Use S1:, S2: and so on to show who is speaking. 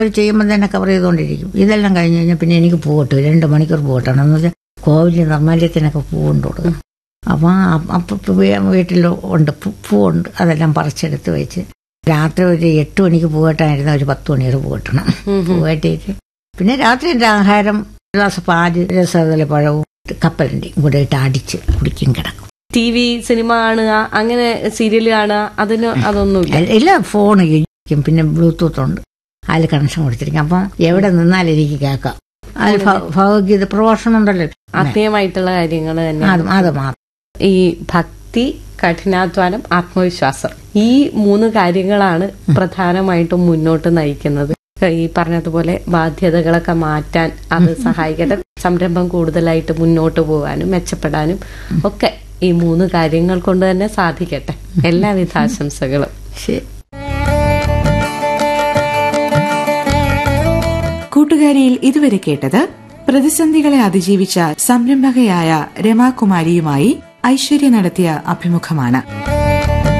S1: അവർ ചെയ്യുമ്പോൾ തന്നെ കവർ ചെയ്തുകൊണ്ടിരിക്കും ഇതെല്ലാം കഴിഞ്ഞ് കഴിഞ്ഞാൽ പിന്നെ എനിക്ക് പോകട്ടെ രണ്ട് മണിക്കൂർ പോകട്ടാണ് എന്ന് വെച്ചാൽ കോവിലിൽ നിർമ്മാല്യത്തിനൊക്കെ പൂവുണ്ട് കൊടുക്കും അപ്പം അപ്പം വീട്ടിൽ ഉണ്ട് പൂ- പൂവുണ്ട് അതെല്ലാം പറിച്ചെടുത്ത് വെച്ച് രാത്രി ഒരു എട്ട് മണിക്ക് പൂവെട്ടായിരുന്ന ഒരു പത്ത് മണി വരെ പൂവെട്ടണം പൂവെട്ടിയിട്ട് പിന്നെ രാത്രി എൻ്റെ ആഹാരം ഒരു ഗ്ലാസ് പാല് രസകല പഴവും കപ്പലണ്ടിയും കൂടെ ഇട്ട് അടിച്ച് കുടിക്കും കിടക്കും
S2: ടി വി സിനിമ കാണുക അങ്ങനെ സീരിയൽ കാണുക അതിന് അതൊന്നുമില്ല
S1: എല്ല- എല്ലാ ഫോൺ ഇരിക്കും പിന്നെ ബ്ലൂടൂത്ത് ഉണ്ട് അതിൽ കണക്ഷൻ കൊടുത്തിരിക്കും അപ്പം എവിടെ നിന്നാലും എനിക്ക് കേൾക്കാം അതിൽ ഭ- ഭഗവത്ഗീത പ്രഭാഷണം ഉണ്ടല്ലോ
S2: ആത്മീയമായിട്ടുള്ള കാര്യങ്ങൾ തന്നെ
S1: അത് അത് മാത്രം
S2: ഈ ഭക്തി കഠിനാധ്വാനം ആത്മവിശ്വാസം ഈ മൂന്ന് കാര്യങ്ങളാണ് പ്രധാനമായിട്ടും മുന്നോട്ട് നയിക്കുന്നത് ഈ പറഞ്ഞതുപോലെ ബാധ്യതകളൊക്കെ മാറ്റാൻ അത് സഹായിക്കട്ടെ സംരംഭം കൂടുതലായിട്ട് മുന്നോട്ട് പോകാനും മെച്ചപ്പെടാനും ഒക്കെ ഈ മൂന്ന് കാര്യങ്ങൾ കൊണ്ട് തന്നെ സാധിക്കട്ടെ എല്ലാവിധ ആശംസകളും
S1: ശരി
S3: കൂട്ടുകാരിയിൽ ഇതുവരെ കേട്ടത് പ്രതിസന്ധികളെ അതിജീവിച്ച സംരംഭകയായ രമാകുമാരിയുമായി ഐശ്വര്യ നടത്തിയ അഭിമുഖമാണ്